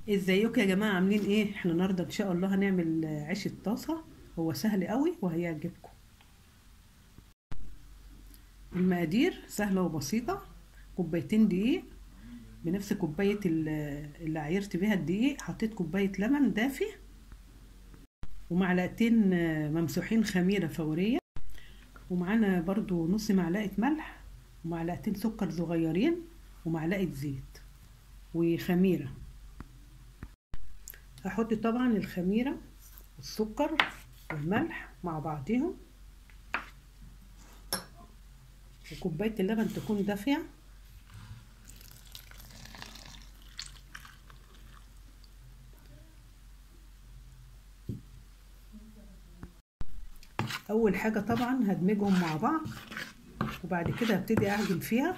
ازيكم يا جماعه عاملين ايه احنا النهارده ان شاء الله هنعمل عيش الطاسه هو سهل قوي وهيعجبكم المقادير سهله وبسيطه كوبايتين دقيق بنفس كوبايه اللي عايرت بيها الدقيق حطيت كوبايه لبن دافي ومعلقتين ممسوحين خميره فوريه ومعانا برضو نص معلقه ملح ومعلقتين سكر صغيرين ومعلقه زيت وخميره هحط طبعا الخميرة والسكر والملح مع بعضهم وكوباية اللبن تكون دافية أول حاجة طبعا هدمجهم مع بعض وبعد كده هبتدي أعجن فيها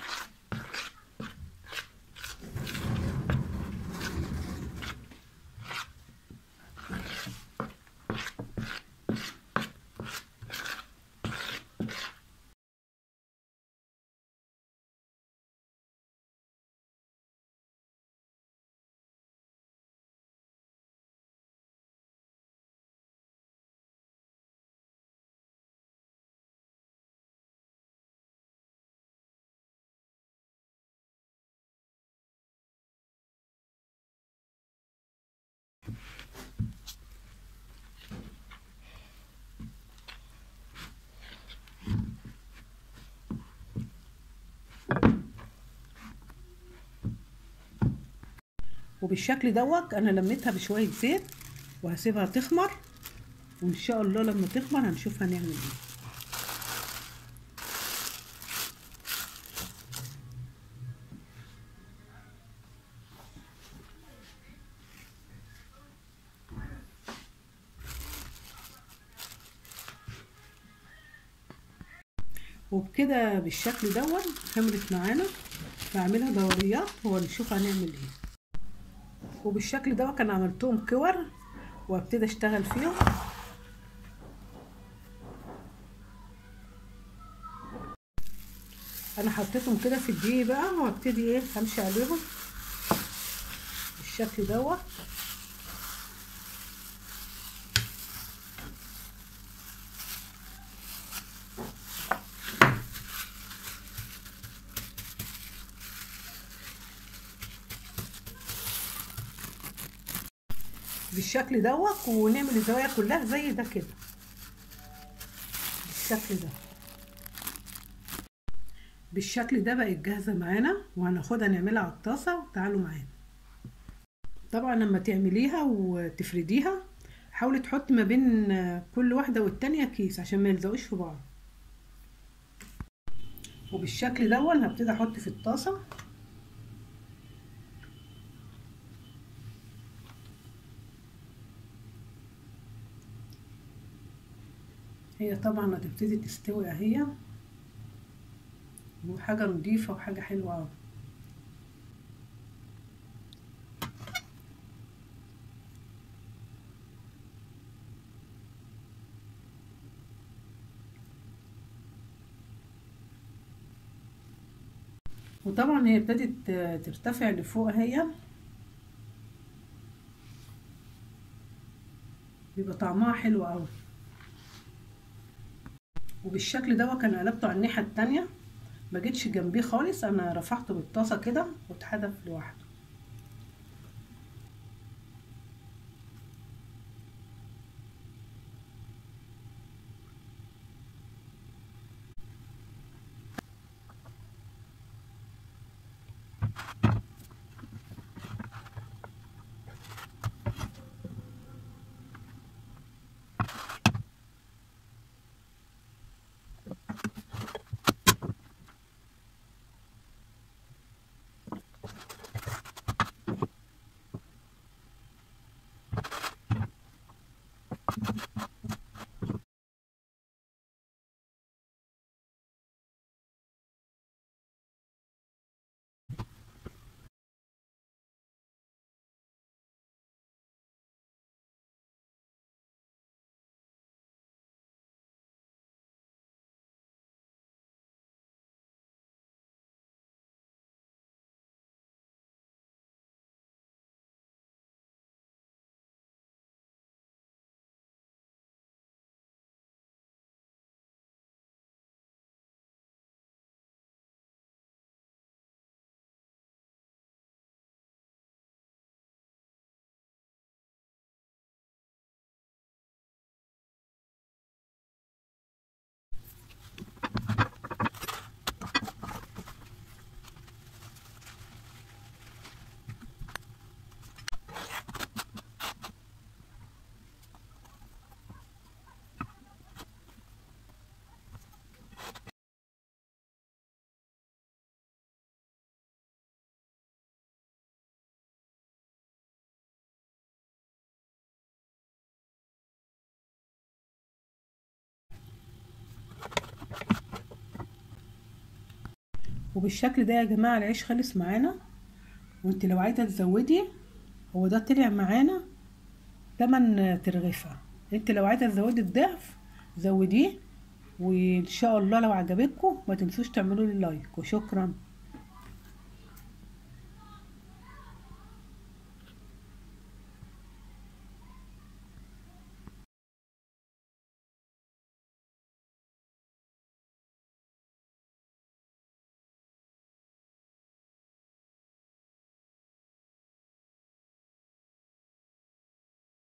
وبالشكل دوت انا لميتها بشويه زيت وهسيبها تخمر وان شاء الله لما تخمر هنشوف هنعمل ايه وبكده بالشكل دوت خمرت معانا بعملها دوريات ونشوف هنعمل ايه وبالشكل ده كان عملتهم كور وابتدي اشتغل فيهم انا حطيتهم كده في الدقيق بقى وابتدي ايه همشي عليهم بالشكل دوت بالشكل دوت ونعمل الزوايا كلها زي ده كده بالشكل ده بالشكل ده بقت جاهزه معانا وهناخدها نعملها على الطاسه تعالوا معانا طبعا لما تعمليها وتفرديها حاولي تحطي ما بين كل واحده والتانيه كيس عشان ما يلزقوش في بعض وبالشكل دوت هبتدي احط في الطاسه هي طبعا هتبتدي تستوي اهي وحاجة نضيفة وحاجة حلوة اوي وطبعا هي ابتدت ترتفع لفوق اهي بيبقى طعمها حلو اوي وبالشكل ده كان قلبته على الناحيه التانية ما جيتش جنبيه خالص انا رفعته بالطاسه كده واتحدف لوحده وبالشكل ده يا جماعة العيش خلص معانا وانت لو عايزة تزودي هو ده طلع معانا تمن ترغيفة انت لو عايزة تزودي الضعف زوديه وان شاء الله لو عجبتكم ما تنسوش تعملوا لي لايك وشكرا